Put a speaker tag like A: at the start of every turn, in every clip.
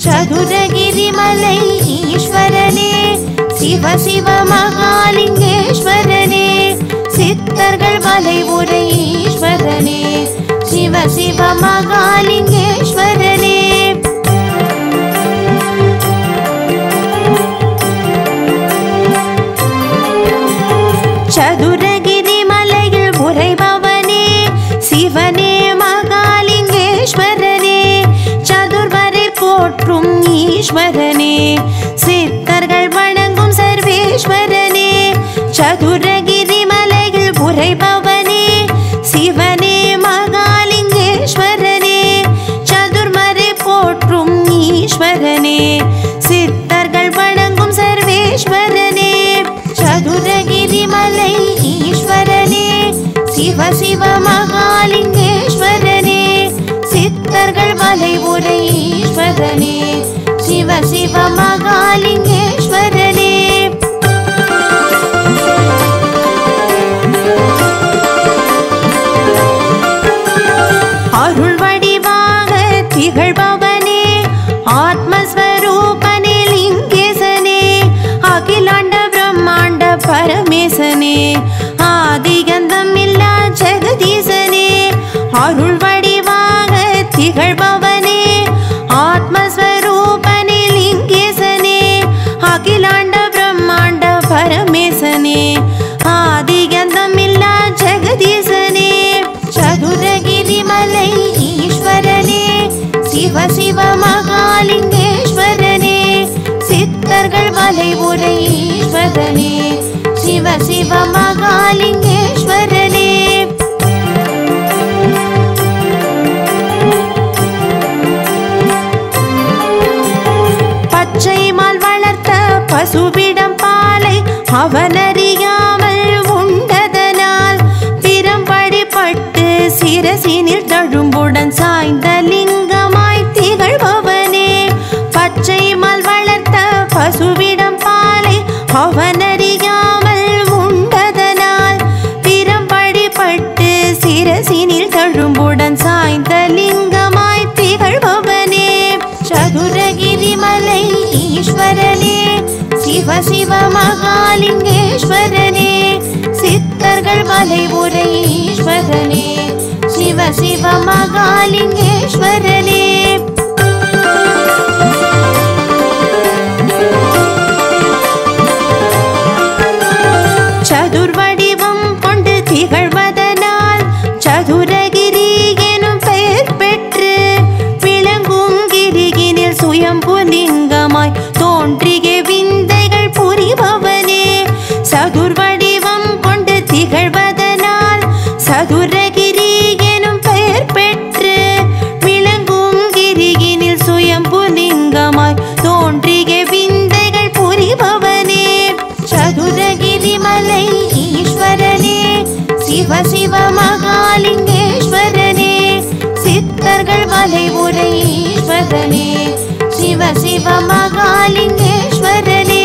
A: சதுரகிரிமலை ஈஸ்வரனே சிவ சிவ மகாலிங்கேஸ்வரனே சித்தர்கள் மலை உரை ஈஸ்வரனே சிவ சிவ மகாலிங்கேஸ்வரனே சதுரகிரி மலையில் உரைபவனே சிவனே மகாலிங்கேஸ்வரனே சதுர்வரை போற்றும் ஈஸ்வரனே சித்தர்கள் வணங்கும் சர்வேஸ்வரனே சதுரகிரி மலையில் உரைபவனே சிவனே மகாலிங்கேஸ்வரனே சதுர்மறை போற்றும் ஈஸ்வரனே சித்தர்கள் வணங்கும் சர்வேஸ்வரனே சதுரகிரி மலை ஈஸ்வரனே சிவ சிவ மகாலிங்கேஸ்வரனே சித்தர்கள் மலை உரை ஈஸ்வரனே சிவ சிவ மகாலிங்கேஸ்வரனே அருள் வடிவாக திகழ்பவனே ஆத்மஸ்வரூபனே லிங்கேசனே அகிலாண்ட பிரம்மாண்ட பரமேசனே ஆதிகந்தம் இல்லா ஜெகதீசனே அருள் வடிவாக திகழ்பவனே ஆத்மஸ்வரூபனே லிங்கேசனே அகிலாண்ட பிரம்மாண்ட பரமேசனே ஆதிகந்தம் இல்லா ஜெகதீசனே சதுரகிரி மலை ஈஸ்வரனே சிவ சிவ மகாலிங்கேஸ்வரனே சித்தர்கள் மலை உரை ஈஸ்வரனே சிவ சிவ மகாலிங்கேஸ்வரனே பச்சை மால் வளர்த்த பசுவிடம் பாலை அவனறியாமல் உண்டதனால் திறம்படிப்பட்டு சிரசினில் தழும்புடன் சாய்ந்த லிங்கமாய் திகழ்பவனே பச்சை மால் வளர்த்த பசுவிடம் பாலை அவனறியாமல் உண்டதனால் திறம்படிப்பட்டு சிரசினில் தழும்புடன் சாய்ந்த லிங்கமாய் திகழ்பவனே சதுரகிரி மலை ஈஸ்வரனே சிவ சிவ மகாலிங்கேஸ்வரனே சித்தர்கள் மலை உரை ஈஸ்வரனே சிவ சிவ மகாலிங்கேஸ்வரனே சதுர்வடிவம் கொண்டு திகழ்வதனால் சதுரகிரி எனும் பெயர் பெற்று விளங்கும் கிரிகினில் சுயம்பு லிங்கமாய் தோன்றிய விந்தைகள் புரிபவனே சதுர்வடிவம் கொண்டு திகழ்வதனால் சதுரகிரி எனும் பெயர் பெற்று விளங்கும் கிரிகினில் சுயம்பு லிங்கமாய் தோன்றிய விந்தைகள் புரிபவனே சதுரகிரி மலை ஈஸ்வரனே சிவ சிவ மகாலிங்கேஸ்வரனே சித்தர்கள் மலை உரை ஈஸ்வரனே சிவ சிவ மகாலிங்கேஸ்வரனே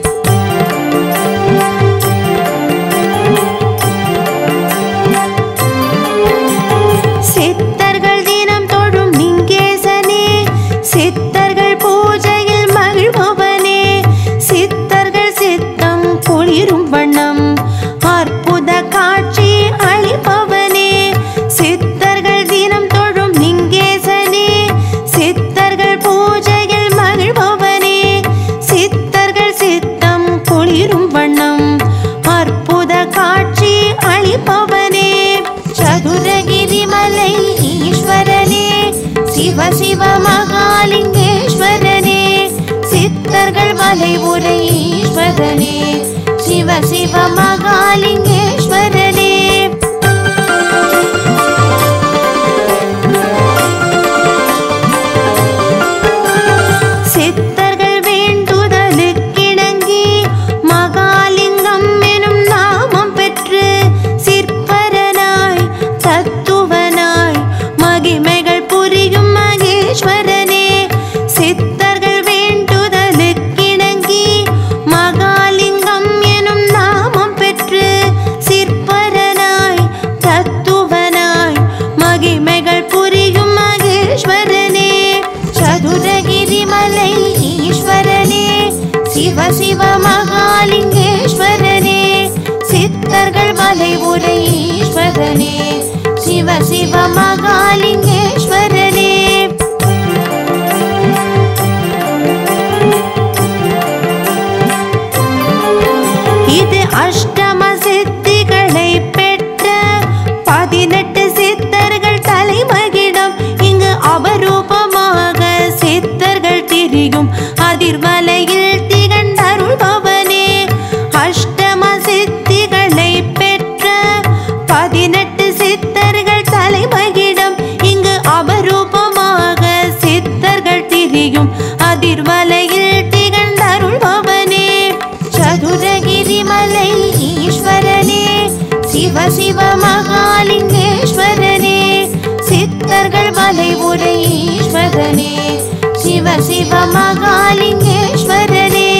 A: சித்தர்கள் தினம் தொழும் லிங்கேசனே சித்தர்கள் பூஜையில் மகிழ்பவனே சித்தர்கள் சித்தம் குளிரும் வண்ணம் அற்புத காட்சி அளிப்பவனே சித்தர்கள் தினம் தொழும் லிங்கேசனே சித்தர்கள் பூஜையில் மகிழ்பவனே சித்தர்கள் சித்தம் குளிரும் வண்ணம் அற்புத காட்சி அளிப்பவனே சதுரகிரி மலை ஈஸ்வரனே சிவ சிவ மகாலிங்கேஸ்வரனே சித்தர்கள் மலை உரை ஈஸ்வரனே சிவ சிவ மகாலிங்கேஸ்வரனே சித்தர்கள் வேண்டுதலுக்கிணங்கி மகாலிங்கம் எனும் நாமம் பெற்று சிற்பரனாய் தத்துவனாய் மகிமைகள் புரியும் மகேஸ்வரனே சித்தர்கள் வேண்டுதலுக்கிணங்கி மகாலிங்கம் எனும் நாமம் பெற்று சிற்பர சிவ மகாலிங்கேஸ்வரனே சித்தர்கள் மலை உரை ஈஸ்வரனே சிவ சிவ மகாலிங்கேஸ்வரனே இது அஷ்டம சித்திகளை பெற்ற பதினெட்டு சித்தர்கள் தலைமகிடம் இங்கு அபரூபமாக சித்தர்கள் திரியும் அதிர்வலையில் திகழ்ந்தருள்பவனே அஷ்டம சித்திகளை பெற்ற பதினெட்டு சித்தர்கள் தலைமகிடம் இங்கு அபரூபமாக சித்தர்கள் திரியும் அதிர்வலையில் திகழ்ந்தருள்பவனே சதுரகிரி மலை ஈஸ்வரனே சிவ சிவ மகாலிங்கேஸ்வரனே சித்தர்கள் மலை உரை ஈஸ்வரனே சிவ சிவ மகாலிங்கேஸ்வரனே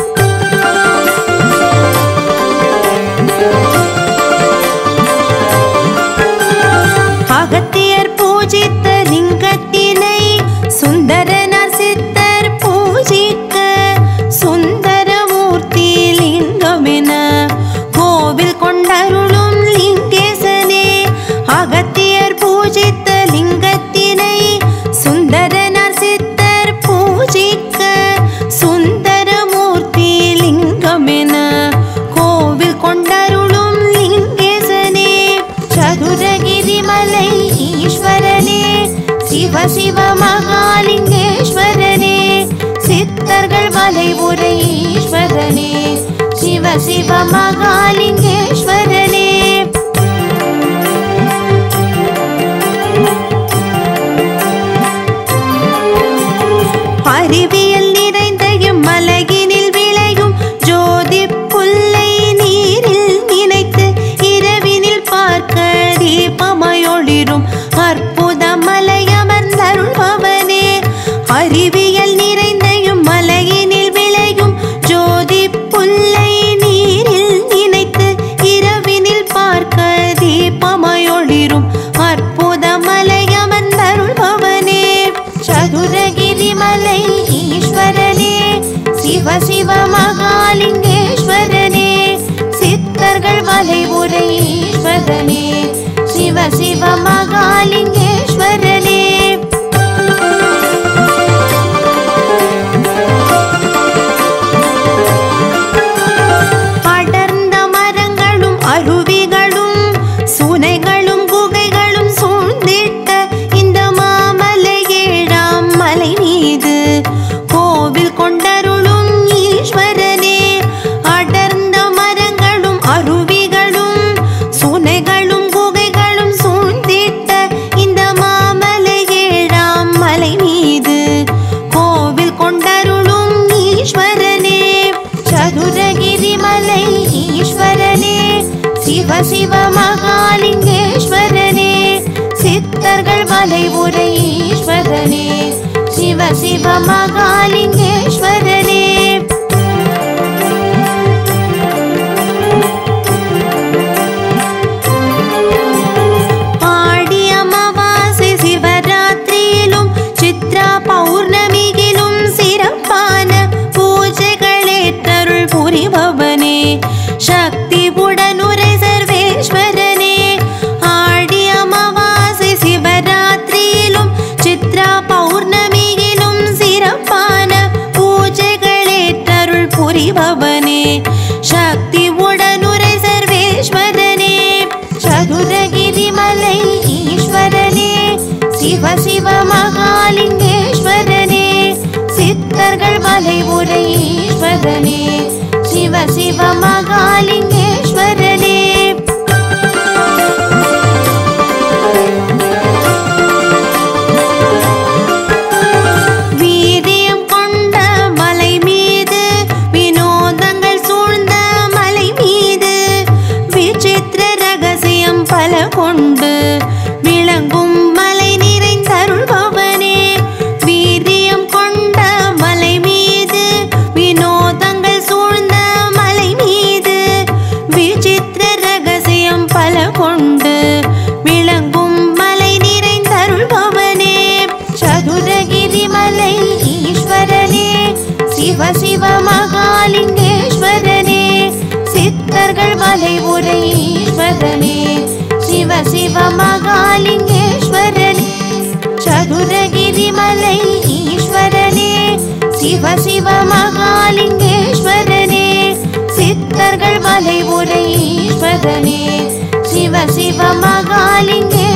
A: அகத்தியர் பூஜித்த லிங்கத்தினை சுந்தரனார் சித்தர் பூஜிக்க சுந்தரமூர்த்தி லிங்கமென கோவில் கொண்டருளும் லிங்கேசனே அகத்தியர் பூஜித்த லிங்கத்தினை சுந்தரனார் சித்தர் பூஜிக்க சுந்தரமூர்த்தி லிங்கமென கோவில் கொண்டருளும் லிங்கேசனே சதுரகிரி மலை ஈஸ்வரனே சிவ சிவ மகாலிங்கேஸ்வரனே சித்தர்கள் மலை உரை ஈஸ்வரனே சிவ சிவ மகாலிங்கேஸ்வரனே அறிவியல் நிறைந்த இம்மலையினில் விளையும் ஜோதி புல்லை நீரில் நினைத்து இரவினில் பார்க்க தீபமயொளிரும் அற்புத மலை அமர்ந்தருள்பவனே அறிவியல் நிறைந்த இம்மலையினில் விளையும் ஜோதி புல்லை நீரில் நினைத்து இரவினில் பார்க்க தீபமயொளிரும் அற்புத மலை அமர்ந்தருள்பவனே சதுரகிரி மலை ஈஸ்வரனே சிவ சிவ மகாலிங்கேஸ்வரனே சித்தர்கள் மலை உரை ஈஸ்வரனே சிவ சிவ மகாலிங்கேஸ்வரனே அடர்ந்த மரங்களும் அருவிகளும் சுனைகளும் குகைகளும் சூழ்ந்திட்ட இந்த மாமலை ஏழாம் மலை மீது கோவில் கொண்டருளும் ஈஸ்வரனே அடர்ந்த மரங்களும் அருவிகளும் சுனைகளும் குகைகளும் சூழ்ந்திட்ட இந்த மாமலை ஏழாம் மலை மீது கோவில் கொண்டருளும் ஈஸ்வரனே சதுரகிரி மலை ஈஸ்வரனே சிவ சிவ மகாலிங்கேஸ்வரனே சித்தர்கள் மலை உரை ஈஸ்வரனே சிவ சிவ மகாலிங்கேஸ்வரனே ஆடி அமாவாசை சிவராத்திரியிலும் சித்ரா பௌர்ணமியிலும் சிறப்பான பூஜைகளேற்றருள் புரிபவனே சக்தி உடனுரை சர்வேஸ்வரனே ஆடி அமாவாசை சிவராத்திரியிலும் சித்ரா பௌர்ணமியிலும் சிறப்பான பூஜைகளேற்றருள் புரிபவனே சக்தி உடனுரை சர்வேஸ்வரனே சதுரகிரி மலை ஈஸ்வரனே சிவ சிவ மகாலிங்கேஸ்வரனே சித்தர்கள் மலை உரை ஈஸ்வரனே சிவ சிவ மகாலிங்கேஸ்வரனே வீரியம் கொண்ட மலை மீது வினோதங்கள் சூழ்ந்த மலை மீது விசித்திர ரகசியம் பல கொண்டு விளங்கும் மலை நிறைந்தருள்பவனே வீரியம் கொண்ட மலை மீது வினோதங்கள் சூழ்ந்த மலை மீது விசித்திர ரகசியம் பல கொண்டு விளங்கும் மலை நிறைந்தருள்பவனே சதுரகிரி மலை ஈஸ்வரனே சிவ சிவ மகாலிங்கேஸ்வரனே மகாலிங்கேஸ்வரனே சித்தர்கள் மலை உரை ஈஸ்வரனே சிவ சிவ மகாலிங்கேஸ்வரனே சதுரகிரி மலை ஈஸ்வரனே சிவ சிவ மகாலிங்கேஸ்வரனே சித்தர்கள் மலை உரை ஈஸ்வரனே சிவ சிவ மகாலிங்கே